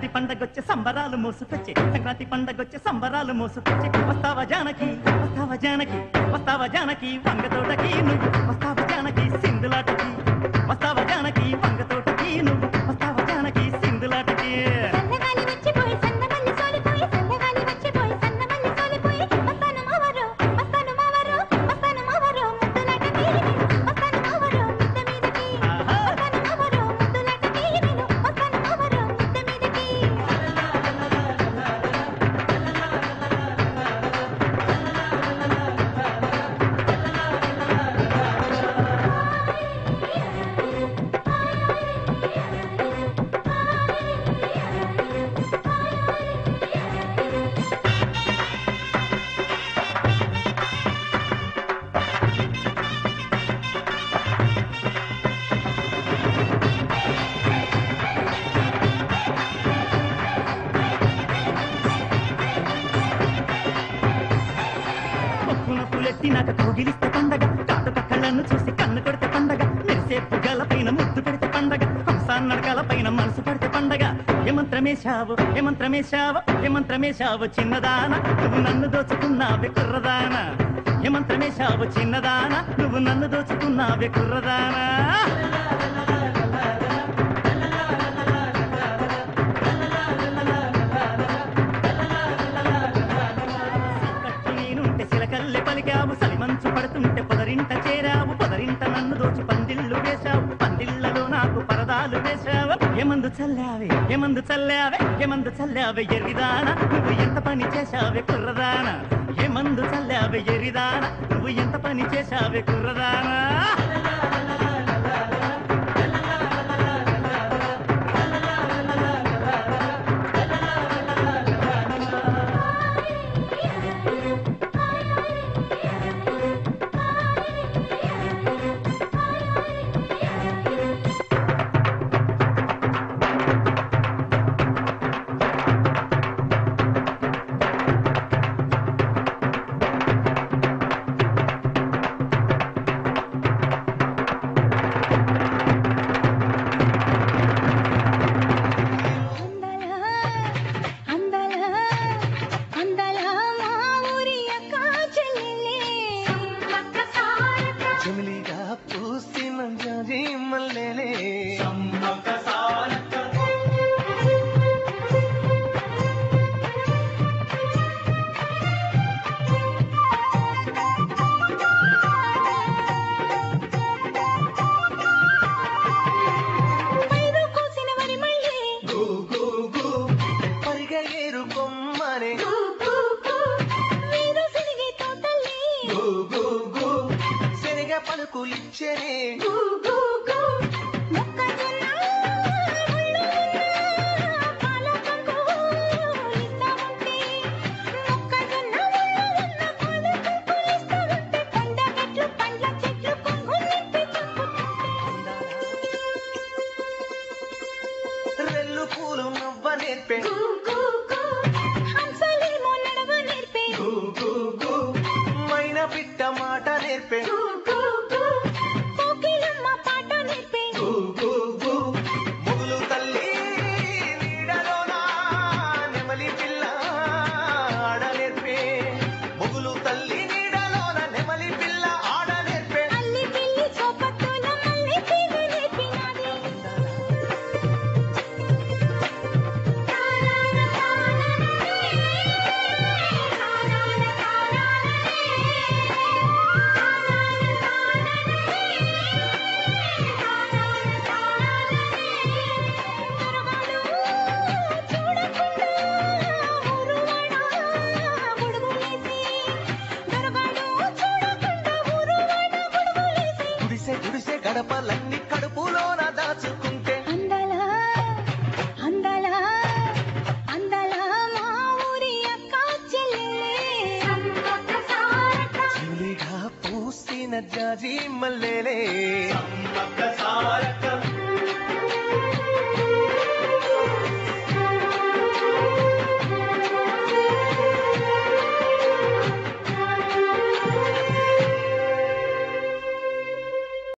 పండగొచ్చే సంబరాలు మోసుకొచ్చే సంక్రాంతి పండగొచ్చే సంబరాలు మోసుకొచ్చే వస్తావా జానకి వస్తావా జానకి వస్తావా జానకి వంగ తోటకి నువ్వు వస్తావా జానకి సింధులాటకి వస్తావా జానకి వంగ తోటకి నువ్వు వస్తావా జానకి సింధులాటకి సన్నగాలి వచ్చిపోయి సన్నమల్లి సోలిపోయి సన్నగాలి వచ్చిపోయి సన్నమల్లి సోలిపోయి వస్తాను మావరు వస్తాను మావరు వస్తాను మావరు ముద్దులాటకి వస్తాను మావరు మిద్ద మీదకి ఆహా. వస్తాను మావరు ముద్దులాటకి నేను వస్తాను మావరు మిద్ద మీదకి పప్పున పులెత్తి నాకు కౌగిలిస్తే పండగ కాటు కళ్ళను చూసి కన్ను కొడితే పండగ మెరిసే పుగల పైన ముద్దు పెడితే పండగ హంసాన్ నడకల పైన మనసు పడితే పండగ ఏమంత్రమేశావు ఏమంత్రమేశావు ఏమంత్రమేశావు చిన్నదాన నువ్వు నన్ను దోచుకున్నావే కుర్రదాన ఏమంత్రమేశావు చిన్నదాన నువ్వు నన్ను దోచుకున్నావే కుర్రదానా కట్టు నేనుంటే సిలకల్లె పలికావు సలిమంచు పడుతుంటే పొదరింట చేరావు పొదరింట నన్ను దోచి పందిళ్ళు వేశావు పందిళ్ళలో నాకు పరదాలు వేశావు ఏమందు చల్లావే ఏమందు చల్లావే ఏమందు చల్లావే ఎరిదాన నువ్వు ఎంత పని చేశావే కుర్రదాన ఏమందు చల్లావే ఎరిదాన నువ్వు ఎంత పని చేశావే కుర్రదానా అందాల అందాల మా ఊరి అక్క చెల్లెలే అక్క సారక్క చెమిలిగా పూసిన జాజి మల్లెలే పైరు కోసిన వరి మళ్ళీ గు గు గు పరిగ ఏరు కొమ్మనే కు కు కు వీరు సిరిగే తోటల్లి గు గు గు శనగ పలుకులిచ్చనే కు కు కు మొక్కజొన్న ముళ్ళు ఉన్న పాల కంకు ఇస్తా ఉంటే మొక్కజొన్న ముళ్ళు ఉన్న పాల కంకు ఇస్తా ఉంటే కొండ గట్లు పండ్ల చెట్లు కొంగు నింపి చంపుతుంటే రెల్లు పూలు నవ్వ నేర్పే కు కు కు హంసలేమో నడవ నేర్పే గు గు గు మైన పిట్ట మాట నేర్పే కు కు కు కోకిలమ్మ పాట నేర్పే గు గు గు మొగులు తల్లి నీడలోన నెమలి పిల్ల ఆడ నేర్పే మొగులు తల్లి నీడలోన నెమలి పిల్ల ఆడ నేర్పే అల్లి పిల్లి సోపత్తుల మల్లి తీగ నేర్పినాది గుడిసె గుడిసె గడపలన్నీ కడుపులోన దాచుకుంటే అందాల అందాల అందాల మా ఊరి అక్క చెల్లెలే చెలిగా పూసిన జాజి మల్లెలే